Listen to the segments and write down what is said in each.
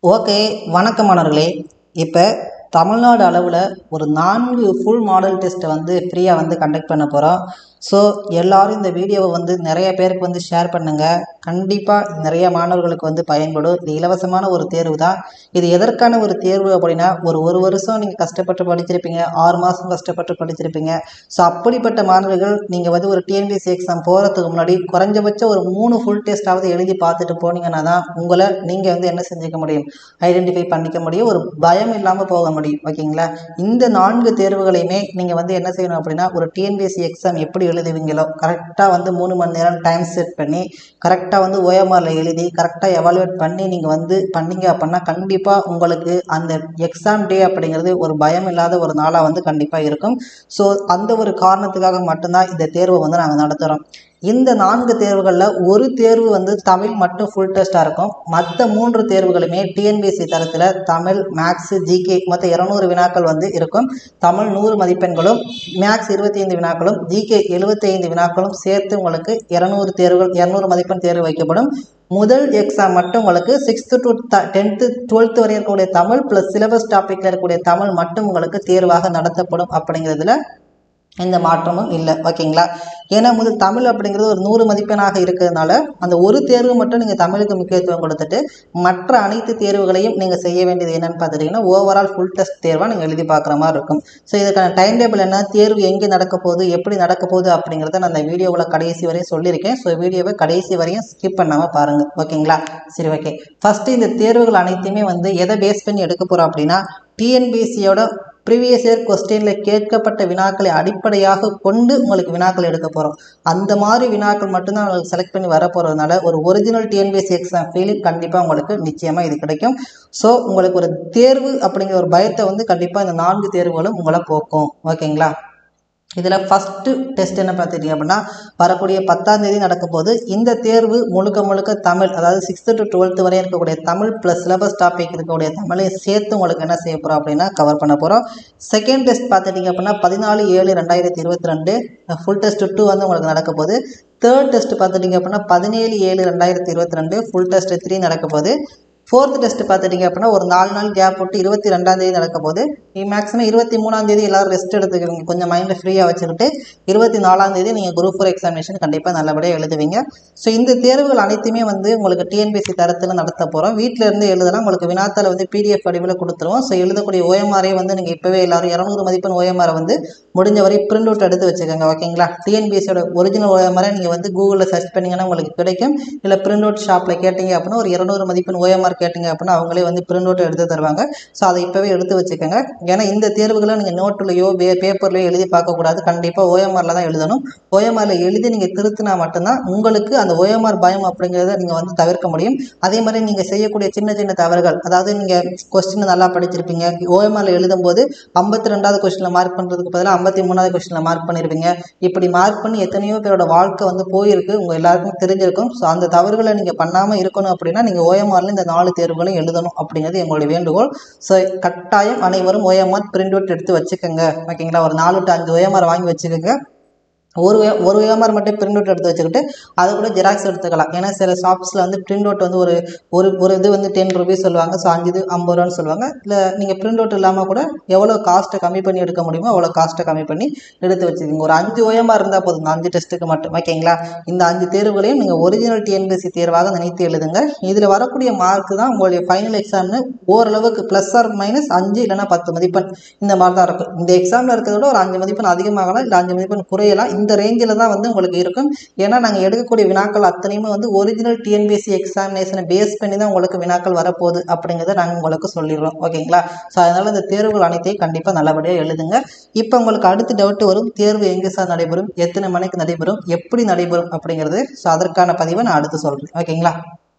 okay வணக்கம் மாணவர்களே இப்போ தமிழ்நாடு அளவில் ஒரு நான்கு ஃபுல் மாடல் டெஸ்ட்டை வந்து ஃப்ரீயாக வந்து கண்டக்ட் பண்ண போகிறோம் ஸோ எல்லாரும் இந்த வீடியோவை வந்து நிறைய பேருக்கு வந்து ஷேர் பண்ணுங்கள் கண்டிப்பாக நிறைய மாணவர்களுக்கு வந்து பயன்படும் இது இலவசமான ஒரு தேர்வு தான் இது எதற்கான ஒரு தேர்வு அப்படின்னா ஒரு ஒரு வருஷம் நீங்கள் கஷ்டப்பட்டு படிச்சிருப்பீங்க ஆறு மாதம் கஷ்டப்பட்டு படிச்சிருப்பீங்க ஸோ அப்படிப்பட்ட மாணவர்கள் நீங்கள் வந்து ஒரு டிஎன்பிஎஸ்சி எக்ஸாம் போகிறதுக்கு முன்னாடி குறைஞ்சபட்சம் ஒரு மூணு ஃபுல் டெஸ்ட்டாவது எழுதி பார்த்துட்டு போனீங்கன்னா தான் உங்களை நீங்கள் வந்து என்ன செஞ்சுக்க முடியும் ஐடென்டிஃபை பண்ணிக்க முடியும் ஒரு பயம் இல்லாமல் போக முடியும் ஓகேங்களா இந்த நான்கு தேர்வுகளையுமே நீங்கள் வந்து என்ன செய்யணும் அப்படின்னா ஒரு டிஎன்பிஎஸ்சி எக்ஸாம் எப்படி எழுதுவீங்களோ கரெக்டாக வந்து மூணு மணி நேரம் டைம் செட் பண்ணி கரெக்டாக வந்து ஓஎம்ஆரில் எழுதி கரெக்டாக எவாலுவேட் பண்ணி நீங்கள் வந்து பண்ணீங்க அப்படின்னா கண்டிப்பாக உங்களுக்கு அந்த எக்ஸாம் டே அப்படிங்கிறது ஒரு பயம் இல்லாத ஒரு நாளாக வந்து கண்டிப்பாக இருக்கும் ஸோ அந்த ஒரு காரணத்துக்காக மட்டும்தான் இந்த தேர்வை வந்து நாங்கள் நடத்துகிறோம் இந்த நான்கு தேர்வுகளில் ஒரு தேர்வு வந்து தமிழ் மட்டும் ஃபுல் டெஸ்ட்டாக இருக்கும் மற்ற மூன்று தேர்வுகளுமே டிஎன்பிஎஸ்சி தரத்தில் தமிழ் மேக்ஸு ஜிகே மொத்தம் இரநூறு வினாக்கள் வந்து இருக்கும் தமிழ் நூறு மதிப்பெண்களும் மேக்ஸ் இருபத்தி ஐந்து வினாக்களும் ஜிகே எழுபத்தி ஐந்து வினாக்களும் சேர்த்து உங்களுக்கு இரநூறு தேர்வுகள் இரநூறு மதிப்பெண் தேர்வு வைக்கப்படும் முதல் எக்ஸாம் மட்டும் உங்களுக்கு sixth to the tenth twelfth வரை இருக்கக்கூடிய தமிழ் ப்ளஸ் சிலபஸ் டாப்பிக்கில் இருக்கக்கூடிய தமிழ் மட்டும் உங்களுக்கு தேர்வாக நடத்தப்படும் அப்படிங்கிறதுல எந்த மாற்றமும் இல்லை ஓகேங்களா ஏன்னா முதல் தமிழ் அப்படிங்கிறது ஒரு நூறு மதிப்பெண்ணாக இருக்கிறதுனால அந்த ஒரு தேர்வு மட்டும் நீங்கள் தமிழுக்கு முக்கியத்துவம் கொடுத்துட்டு மற்ற அனைத்து தேர்வுகளையும் நீங்கள் செய்ய வேண்டியது என்னன்னு பார்த்துட்டிங்கன்னா ஓவரால் ஃபுல் டெஸ்ட் தேர்வாக நீங்கள் எழுதி பார்க்குற மாதிரி இருக்கும் ஸோ இதுக்கான டைம் டேபிள் என்ன தேர்வு எங்கே நடக்க போகுது எப்படி நடக்க போகுது அப்படிங்கிறத நான் அந்த வீடியோவில் கடைசி வரையும் சொல்லியிருக்கேன் ஸோ வீடியோவை கடைசி வரையும் ஸ்கிப் பண்ணாமல் பாருங்கள் ஓகேங்களா சரி ஓகே ஃபஸ்ட்டு இந்த தேர்வுகள் அனைத்தையுமே வந்து எதை பேஸ் பண்ணி எடுக்க போகிறோம் அப்படின்னா டிஎன்பிஎஸ்சியோட ப்ரீவியஸ் இயர் கொஸ்டினில் கேட்கப்பட்ட வினாக்களை அடிப்படையாக கொண்டு உங்களுக்கு வினாக்கள் எடுக்க போகிறோம் அந்த மாதிரி வினாக்கள் மட்டும்தான் உங்களுக்கு செலக்ட் பண்ணி வர போகிறதுனால ஒரு ஒரிஜினல் டிஎன்பிஎஸ்சி எக்ஸாம் ஃபீலிங் கண்டிப்பாக உங்களுக்கு நிச்சயமாக இது கிடைக்கும் ஸோ உங்களுக்கு ஒரு தேர்வு அப்படிங்கிற ஒரு பயத்தை வந்து கண்டிப்பாக இந்த நான்கு தேர்வுகளும் உங்களை போக்கும் ஓகேங்களா இதில் ஃபஸ்ட்டு டெஸ்ட் என்ன பார்த்துட்டீங்க அப்படின்னா வரக்கூடிய பத்தாம் தேதி நடக்க போது இந்த தேர்வு முழுக்க முழுக்க தமிழ் அதாவது சிக்ஸ்த்து டு டுவெல்த்து வரை இருக்கக்கூடிய தமிழ் ப்ளஸ் சிலபஸ் டாபிக் இருக்கக்கூடிய தமிழையும் சேர்த்து உங்களுக்கு என்ன செய்ய போகிறோம் அப்படின்னா கவர் பண்ண போகிறோம் செகண்ட் டெஸ்ட் பார்த்துட்டிங்க அப்படின்னா பதினாலு ஏழு ரெண்டாயிரத்தி இருபத்தி ரெண்டு ஃபுல் டெஸ்ட் டூ வந்து உங்களுக்கு நடக்க போகுது தேர்ட் டெஸ்ட் பார்த்துட்டிங்க அப்படின்னா பதினேழு ஏழு ரெண்டாயிரத்தி இருபத்தி ரெண்டு ஃபுல் டெஸ்ட் த்ரீ நடக்க போகுது ஃபோர்த் டெஸ்ட் பார்த்துட்டிங்க அப்படின்னா ஒரு நாலு நாள் கேப் போட்டு இருபத்தி ரெண்டாம் தேதி நடக்க போது மேக்ஸிமம் இருபத்தி மூணாம் தேதி எல்லாரும் ரெஸ்ட் எடுத்துக்கிறீங்க கொஞ்சம் மைண்டை ஃப்ரீயாக வச்சுக்கிட்டு இருபத்தி நாலாம் தேதி நீங்கள் குரூப் ஃபோர் எக்ஸாமினேஷன் கண்டிப்பாக நல்லபடியாக எழுதுவீங்க ஸோ இந்த தேர்வுகள் அனைத்துமே வந்து உங்களுக்கு டிஎன்பிஎஸ்சி தரத்தில் நடத்த போகிறோம் வீட்டில் இருந்து எழுதுனா உங்களுக்கு வினாத்தால் வந்து பிடிஎஃப் வடிவில் கொடுத்துருவோம் ஸோ எழுதக்கூடிய ஓஎம்ஆரே வந்து நீங்கள் இப்போவே எல்லாரும் இரநூறு மதிப்பெண் ஓஎம்ஆரை வந்து முடிஞ்ச வரை பிரிண்ட் அவுட் எடுத்து வச்சுக்கோங்க ஓகேங்களா டிஎன்பிஎஸ்சியோட ஒரிஜினல் ஓஎம்ஆரை நீங்கள் வந்து கூகுளில் சர்ச் பண்ணிங்கன்னா உங்களுக்கு கிடைக்கும் இல்லை பிரிண்ட் அவுட் ஷாப்பில் கேட்டிங்க அப்படின்னா ஒரு இரநூறு மதிப்பெண் ஓஎம்ஆர் கேட்டிங்க அப்படின்னா அவங்களே வந்து பிரிண்ட் அவுட் எடுத்து தருவாங்க ஸோ அதை இப்போவே எடுத்து வச்சுக்கோங்க ஏன்னா இந்த தேர்வுகளை நீங்கள் நோட்டுலையோ பே பேப்பர்லையோ எழுதி பார்க்கக்கூடாது கண்டிப்பாக ஓஎம்ஆரில் தான் எழுதணும் ஓஎம்ஆரில் எழுதி நீங்கள் திருத்தினா மட்டும்தான் உங்களுக்கு அந்த ஓஎம்ஆர் பயம் அப்படிங்கிறத நீங்கள் வந்து தவிர்க்க முடியும் அதே மாதிரி நீங்கள் செய்யக்கூடிய சின்ன சின்ன தவறுகள் அதாவது நீங்கள் கொஸ்டின் நல்லா படிச்சிருப்பீங்க ஓஎம்ஆரில் எழுதும்போது ஐம்பத்தி ரெண்டாவது கொஸ்டினில் மார்க் பண்ணுறதுக்கு பதிலாக ஐம்பத்தி மூணாவது கொஸ்டினில் மார்க் பண்ணியிருப்பீங்க இப்படி மார்க் பண்ணி எத்தனையோ பேரோட வாழ்க்கை வந்து போயிருக்கு உங்கள் எல்லாருக்கும் தெரிஞ்சிருக்கும் ஸோ அந்த தவறுகளை நீங்கள் பண்ணாமல் இருக்கணும் அப்படின்னா நீங்கள் ஓஎம்ஆரில் இந்த நாலு தேர்வுகளையும் எழுதணும் அப்படிங்கிறது எங்களுடைய வேண்டுகோள் ஸோ கட்டாயம் அனைவரும் ஓஎம்ஆர் பிரிண்ட் அவுட் எடுத்து வச்சுக்கோங்க ஓகேங்களா ஒரு நாலு டு அஞ்சு ஓஎம்ஆர் வாங்கி வச்சுக்கோங்க ஒரு ஒரு ஓஎம்ஆர் மட்டும் பிரிண்ட் அவுட் எடுத்து வச்சுக்கிட்டு அது கூட ஜெராக்ஸ் எடுத்துக்கலாம் ஏன்னா சில ஷாப்ஸில் வந்து பிரிண்ட் அவுட் வந்து ஒரு ஒரு ஒரு இது வந்து டென் ருபீஸ் சொல்லுவாங்க ஸோ அஞ்சு இது ஐம்பது ரூபான்னு சொல்லுவாங்க இல்லை நீங்கள் பிரிண்ட் அவுட் இல்லாமல் கூட எவ்வளோ காஸ்ட்டை கம்மி பண்ணி எடுக்க முடியுமோ அவ்வளோ காஸ்ட்டை கம்மி பண்ணி எடுத்து வச்சுக்கோங்க ஒரு அஞ்சு ஓஎம்ஆர் இருந்தால் போதும் இந்த அஞ்சு டெஸ்ட்டுக்கு மட்டும் ஓகேங்களா இந்த அஞ்சு தேர்வுகளையும் நீங்கள் ஒரிஜினல் டிஎன்பிஎஸ்சி தேர்வாக நினைத்து எழுதுங்க இதில் வரக்கூடிய மார்க் தான் உங்களுடைய ஃபைனல் எக்ஸாம்னு ஓரளவுக்கு ப்ளஸ் ஆர் மைனஸ் அஞ்சு இல்லைனா பத்து மதிப்பெண் இந்த மாதிரி தான் இருக்கும் இந்த எக்ஸாமில் இருக்கிறத விட ஒரு அஞ்சு மதிப்பெண் அதிகமாகலாம் இல்லை அஞ்சு மதிப்பெண் குறையலாம் இந்த ரேஞ்சில் தான் வந்து உங்களுக்கு இருக்கும் ஏன்னா நாங்கள் எடுக்கக்கூடிய வினாக்கள் அத்தனையுமே வந்து ஒரிஜினல் டிஎன்பிஎஸ்சி எக்ஸாமினேஷனை பேஸ் பண்ணி தான் உங்களுக்கு வினாக்கள் வரப்போகுது அப்படிங்கிறத நாங்கள் உங்களுக்கு சொல்லிடுறோம் ஓகேங்களா ஸோ அதனால் இந்த தேர்வுகள் அனைத்தையும் கண்டிப்பாக நல்லபடியாக எழுதுங்க இப்போ உங்களுக்கு அடுத்த டவுட் வரும் தேர்வு எங்கே சார் நடைபெறும் எத்தனை மணிக்கு நடைபெறும் எப்படி நடைபெறும் அப்படிங்கிறது ஸோ அதற்கான பதிவை நான் அடுத்து சொல்கிறேன் ஓகேங்களா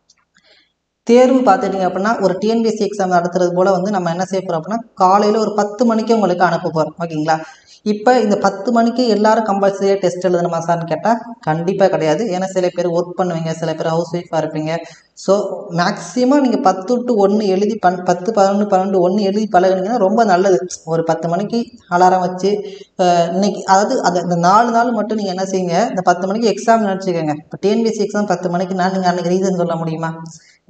தேர்வு பார்த்துட்டிங்க அப்படின்னா ஒரு டிஎன்பிஎஸ்சி எக்ஸாம் நடத்துறது போல் வந்து நம்ம என்ன செய்ய போகிறோம் அப்படின்னா காலையில் ஒரு பத்து மணிக்கு உங்களுக்கு அனுப்ப போகிறோம் ஓகேங்களா இப்போ இந்த பத்து மணிக்கு எல்லாரும் கம்பல்சரியாக டெஸ்ட் எழுதணுமா சார்னு கேட்டால் கண்டிப்பாக கிடையாது ஏன்னா சில பேர் ஒர்க் பண்ணுவீங்க சில பேர் ஹவுஸ் ஒய்ஃபாக இருப்பீங்க ஸோ மேக்ஸிமம் நீங்கள் பத்து டு ஒன்று எழுதி பன் பத்து பதினொன்று பன்னெண்டு ஒன்று எழுதி பழகுனீங்கன்னா ரொம்ப நல்லது ஒரு பத்து மணிக்கு அலாரம் வச்சு அஹ், இன்னைக்கு அதாவது அது இந்த நாலு நாள் மட்டும் நீங்கள் என்ன செய்யுங்க இந்த பத்து மணிக்கு எக்ஸாம் நினச்சிக்கோங்க இப்போ டிஎன்பிஎஸ்சி எக்ஸாம் பத்து மணிக்கு நான் நீங்கள் அன்றைக்கி ரீசன் சொல்ல முடியுமா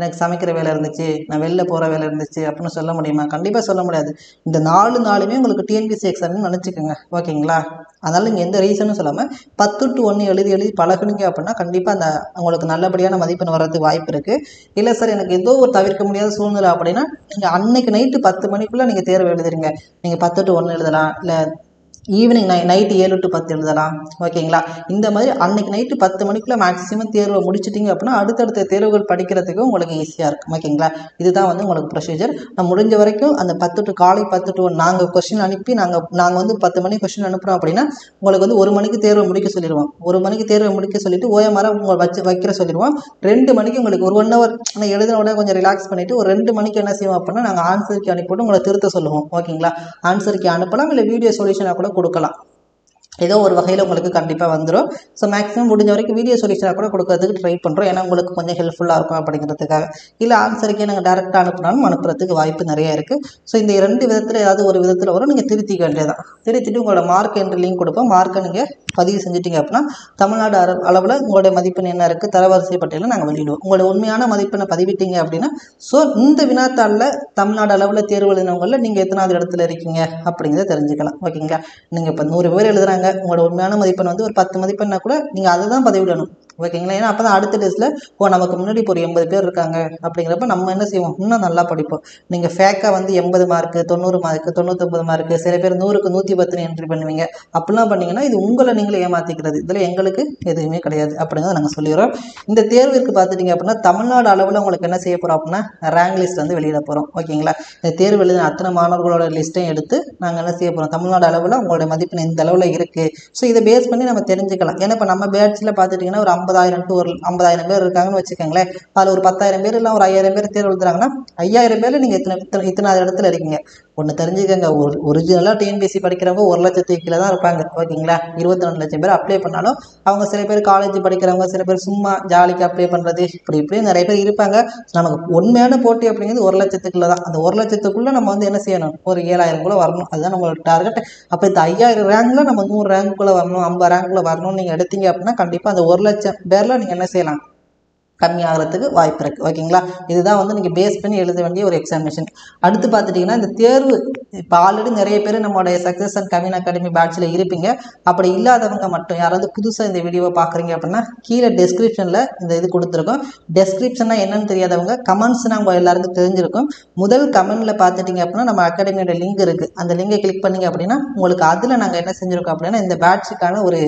எனக்கு சமைக்கிற வேலை இருந்துச்சு நான் வெளில போகிற வேலை இருந்துச்சு அப்படின்னு சொல்ல முடியுமா கண்டிப்பாக சொல்ல முடியாது இந்த நாலு நாளுமே உங்களுக்கு டிஎன்பிசி எக்ஸாம்னு நினச்சிக்கோங்க ஓகேங்களா அதனால் நீங்கள் எந்த ரீசனும் சொல்லாமல் பத்து டு ஒன்று எழுதி எழுதி பழகுனீங்க அப்படின்னா கண்டிப்பாக அந்த உங்களுக்கு நல்லபடியான மதிப்பெண் வர்றதுக்கு வாய்ப்பு இருக்குது இல்லை சார் எனக்கு ஏதோ ஒரு தவிர்க்க முடியாத சூழ்நிலை அப்படின்னா நீங்கள் அன்னைக்கு நைட்டு பத்து மணிக்குள்ளே நீங்கள் தேர்வு எழுதுறீங்க நீங்கள் பத்து டு ஒன்று எழுதலாம் இல்லை ஈவினிங் நை நைட்டு ஏழு டு பத்து எழுதலாம் ஓகேங்களா இந்த மாதிரி அன்னைக்கு நைட்டு பத்து மணிக்குள்ளே மேக்ஸிமம் தேர்வை முடிச்சிட்டிங்க அப்படின்னா அடுத்தடுத்த தேர்வுகள் படிக்கிறதுக்கு உங்களுக்கு ஈஸியாக இருக்கும் ஓகேங்களா இதுதான் வந்து உங்களுக்கு ப்ரொசீஜர் நான் முடிஞ்ச வரைக்கும் அந்த பத்து டு காலை பத்து டு நாங்கள் கொஸ்டின் அனுப்பி நாங்கள் நாங்கள் வந்து பத்து மணிக்கு கொஸ்டின் அனுப்புகிறோம் அப்படின்னா உங்களுக்கு வந்து ஒரு மணிக்கு தேர்வை முடிக்க சொல்லிடுவோம் ஒரு மணிக்கு தேர்வை முடிக்க சொல்லிட்டு ஓஎம்ஆரை உங்களை வச்சு வைக்கிற சொல்லிடுவோம் ரெண்டு மணிக்கு உங்களுக்கு ஒரு ஒன் ஹவர் ஆனால் எழுதின உடனே கொஞ்சம் ரிலாக்ஸ் பண்ணிவிட்டு ஒரு ரெண்டு மணிக்கு என்ன செய்வோம் அப்படின்னா நாங்கள் ஆன்சருக்கு அனுப்பிவிட்டு உங்களை திருத்த சொல்லுவோம் ஓகேங்களா ஆன்சருக்கு அனுப்பலாம் இல்லை வீடியோ சொல்யூஷனாக கூட கொடுக்கலாம் ஏதோ ஒரு வகையில் உங்களுக்கு கண்டிப்பாக வந்துடும் ஸோ மேக்ஸிமம் முடிஞ்ச வரைக்கும் வீடியோ சொல்யூஷனாக கூட கொடுக்கறதுக்கு ட்ரை பண்ணுறோம் ஏன்னா உங்களுக்கு கொஞ்சம் ஹெல்ப்ஃபுல்லாக இருக்கும் அப்படிங்கிறதுக்காக இல்லை ஆன்சருக்கே நாங்கள் டேரெக்டாக அனுப்புனாலும் அனுப்புறதுக்கு வாய்ப்பு நிறைய இருக்குது ஸோ இந்த ரெண்டு விதத்தில் ஏதாவது ஒரு விதத்தில் வரும் நீங்கள் திருத்திக்க வேண்டியதான் திருத்திட்டு உங்களோட மார்க் என்று லிங்க் கொடுப்போம் மார்க்கை நீங்கள் பதிவு செஞ்சிட்டிங்க அப்படின்னா தமிழ்நாடு அள அளவில் உங்களுடைய மதிப்பெண் என்ன இருக்குது தரவரிசை பட்டியலில் நாங்கள் வெளியிடுவோம் உங்களோட உண்மையான மதிப்பெண்ணை பதிவிட்டீங்க அப்படின்னா ஸோ இந்த வினாத்தாளில் தமிழ்நாடு அளவில் தேர்வு எழுதினவங்களில் நீங்கள் எத்தனாவது இடத்துல இருக்கீங்க அப்படிங்கிறத தெரிஞ்சுக்கலாம் ஓகேங்களா நீங்கள் இப்போ நூறு பேர் எழுதுறாங்க உங்களோட உண்மையான மதிப்பெண் வந்து ஒரு பத்து மதிப்பெண்ணா கூட நீங்கள் அதை தான் பதிவிடணும் ஓகேங்களா ஏன்னா அப்போ தான் அடுத்த டெஸ்ட்டில் ஓ நமக்கு முன்னாடி இப்போ ஒரு எண்பது பேர் இருக்காங்க அப்படிங்கிறப்ப நம்ம என்ன செய்வோம் இன்னும் நல்லா படிப்போம் நீங்கள் ஃபேக்காக வந்து எண்பது மார்க்கு தொண்ணூறு மார்க்கு தொண்ணூத்தொம்பது மார்க்கு சில பேர் நூறுக்கு நூற்றி பத்துன்னு என்ட்ரி பண்ணுவீங்க அப்படிலாம் பண்ணீங்கன்னா இது உங்களை நீங்களே ஏமாற்றிக்கிறது இதில் எங்களுக்கு எதுவுமே கிடையாது அப்படிங்கிறத நாங்கள் சொல்லிடுறோம் இந்த தேர்விற்கு பார்த்துட்டிங்க அப்படின்னா தமிழ்நாடு அளவில் உங்களுக்கு என்ன செய்ய போகிறோம் அப்படின்னா ரேங்க் லிஸ்ட் வந்து வெளியிட போகிறோம் ஓகேங்களா இந்த தேர்வு எழுதின அத்தனை மாணவர்களோட லிஸ்ட்டையும் எடுத்து நாங்கள் என்ன செய்ய போகிறோம் தமிழ்நாடு அளவில் உங்களோட மதிப்பெண் இந்த அளவில் இருக்குது ஸோ இதை பேஸ் பண்ணி நம்ம தெரிஞ்சுக்கலாம் ஏன்னா இப்போ நம்ம பேட்சில் பார்த்துட்டிங்கன்னா ஒரு ஐம்பதாயிரம் டு ஒரு ஐம்பதாயிரம் பேர் இருக்காங்கன்னு வச்சுக்கோங்களேன் அதில் ஒரு பத்தாயிரம் பேர் இல்லை ஒரு ஐயாயிரம் பேர் தேர்வு எழுதுறாங்கன்னா ஐயாயிரம் பேர் நீங்கள் இத்தனை இத்தனை இத்தனாவது இடத்துல இருக்கீங்க ஒன்று தெரிஞ்சுக்கங்க ஒரு ஒரிஜினலாக டிஎன்பிஎஸ்சி படிக்கிறவங்க ஒரு லட்சத்துக்கு கீழே தான் இருப்பாங்க ஓகேங்களா இருபத்தி ரெண்டு லட்சம் பேர் அப்ளை பண்ணாலும் அவங்க சில பேர் காலேஜ் படிக்கிறவங்க சில பேர் சும்மா ஜாலிக்கு அப்ளை பண்ணுறது இப்படி இப்படி நிறைய பேர் இருப்பாங்க நமக்கு உண்மையான போட்டி அப்படிங்கிறது ஒரு லட்சத்துக்குள்ள தான் அந்த ஒரு லட்சத்துக்குள்ளே நம்ம வந்து என்ன செய்யணும் ஒரு ஏழாயிரம் கூட வரணும் அதுதான் நம்மளோட டார்கெட் அப்போ இந்த ஐயாயிரம் ரேங்கில் நம்ம நூறு ரேங்க்குள்ளே வரணும் ஐம்பது ரேங்க்குள்ளே வரணும்னு நீங்கள் எடுத்தீங்க அப்படின்னா கண்டிப்பாக அந்த ஒரு லட்சம் பேரில் நீங்கள் என்ன செய்யலாம் கம்மியாகிறதுக்கு வாய்ப்பு இருக்குது ஓகேங்களா இதுதான் வந்து நீங்கள் பேஸ் பண்ணி எழுத வேண்டிய ஒரு எக்ஸாமினேஷன் அடுத்து பார்த்துட்டிங்கன்னா இந்த தேர்வு இப்போ ஆல்ரெடி நிறைய பேர் நம்மளுடைய சக்ஸஸ் அண்ட் கவின் அகாடமி பேட்சில் இருப்பீங்க அப்படி இல்லாதவங்க மட்டும் யாராவது புதுசாக இந்த வீடியோவை பார்க்குறீங்க அப்படின்னா கீழே டெஸ்கிரிப்ஷனில் இந்த இது கொடுத்துருக்கோம் டெஸ்கிரிப்ஷன்னா என்னன்னு தெரியாதவங்க கமெண்ட்ஸ்னால் உங்கள் எல்லாருக்கும் தெரிஞ்சிருக்கும் முதல் கமெண்ட்டில் பார்த்துட்டிங்க அப்படின்னா நம்ம அகாடமியோட லிங்க் இருக்குது அந்த லிங்கை கிளிக் பண்ணிங்க அப்படின்னா உங்களுக்கு அதில் நாங்கள் என்ன செஞ்சுருக்கோம் அப்படின்னா இந்த பேட்சுக்கான ஒரு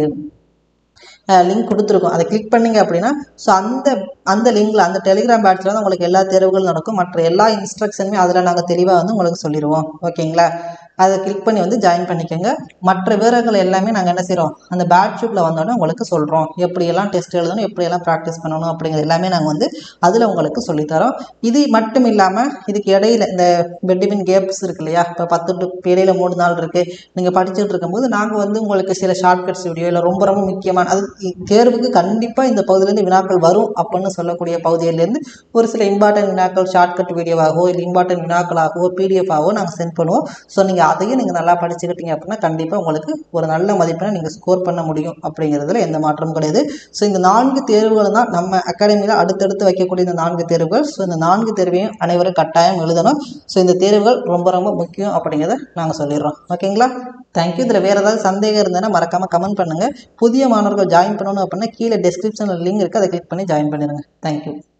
லிங்க் கொடுத்துருக்கோம் அதை கிளிக் பண்ணிங்க அப்படின்னா ஸோ அந்த அந்த லிங்கில் அந்த டெலிகிராம் பேட்சில் தான் உங்களுக்கு எல்லா தேர்வுகளும் நடக்கும் மற்ற எல்லா இன்ஸ்ட்ரக்ஷனுமே அதில் நாங்கள் தெளிவாக வந்து உங்களுக்கு சொல்லிடுவோம் ஓகேங்களா அதை கிளிக் பண்ணி வந்து ஜாயின் பண்ணிக்கோங்க மற்ற விவரங்கள் எல்லாமே நாங்கள் என்ன செய்கிறோம் அந்த பேட்சுக்குள்ளே வந்தோடனே உங்களுக்கு சொல்கிறோம் எப்படியெல்லாம் டெஸ்ட் எழுதணும் எப்படியெல்லாம் ப்ராக்டிஸ் பண்ணணும் அப்படிங்கிறது எல்லாமே நாங்கள் வந்து அதில் உங்களுக்கு சொல்லித்தரோம் இது மட்டும் இல்லாமல் இதுக்கு இடையில இந்த பெட்டிபின் கேப்ஸ் இருக்கு இல்லையா இப்போ பத்து டு இடையில மூணு நாள் இருக்குது நீங்கள் படிச்சுட்டு இருக்கும்போது நாங்கள் வந்து உங்களுக்கு சில ஷார்ட்கட்ஸ் வீடியோ இல்லை ரொம்ப ரொம்ப முக்கியமான அது தேர்வுக்கு கண்டிப்பாக இந்த பகுதியிலேருந்து வினாக்கள் வரும் அப்படின்னு சொல்லக்கூடிய பகுதியிலேருந்து ஒரு சில இம்பார்ட்டன்ட் வினாக்கள் ஷார்ட்கட் வீடியோவாகவோ இல்லை இம்பார்ட்டன்ட் வினாக்களாகவோ பிடிஎஃபாகவோ நாங்கள் சென்ட் பண்ணுவோம் ஸோ நீங்கள் அதையும் நீங்கள் நல்லா படிச்சுக்கிட்டீங்க அப்படின்னா கண்டிப்பாக உங்களுக்கு ஒரு நல்ல மதிப்பெண்ணை நீங்கள் ஸ்கோர் பண்ண முடியும் அப்படிங்கிறதுல எந்த மாற்றமும் கிடையாது ஸோ இந்த நான்கு தேர்வுகள் தான் நம்ம அகாடமியில் அடுத்தடுத்து வைக்கக்கூடிய இந்த நான்கு தேர்வுகள் ஸோ இந்த நான்கு தேர்வையும் அனைவரும் கட்டாயம் எழுதணும் ஸோ இந்த தேர்வுகள் ரொம்ப ரொம்ப முக்கியம் அப்படிங்கிறத நாங்கள் சொல்லிடுறோம் ஓகேங்களா தேங்க்யூ இதில் வேறு ஏதாவது சந்தேகம் இருந்ததுன்னா மறக்காமல் கமெண்ட் பண்ணுங்கள் புதிய மாணவர்கள் ஜாயின் பண்ணணும் அப்படின்னா கீழே டெஸ்கிரிப்ஷனில் லிங்க் இருக்குது அதை கிளிக் பண்ணி ஜாயின் பண்ணிடுங்க தேங்க்யூ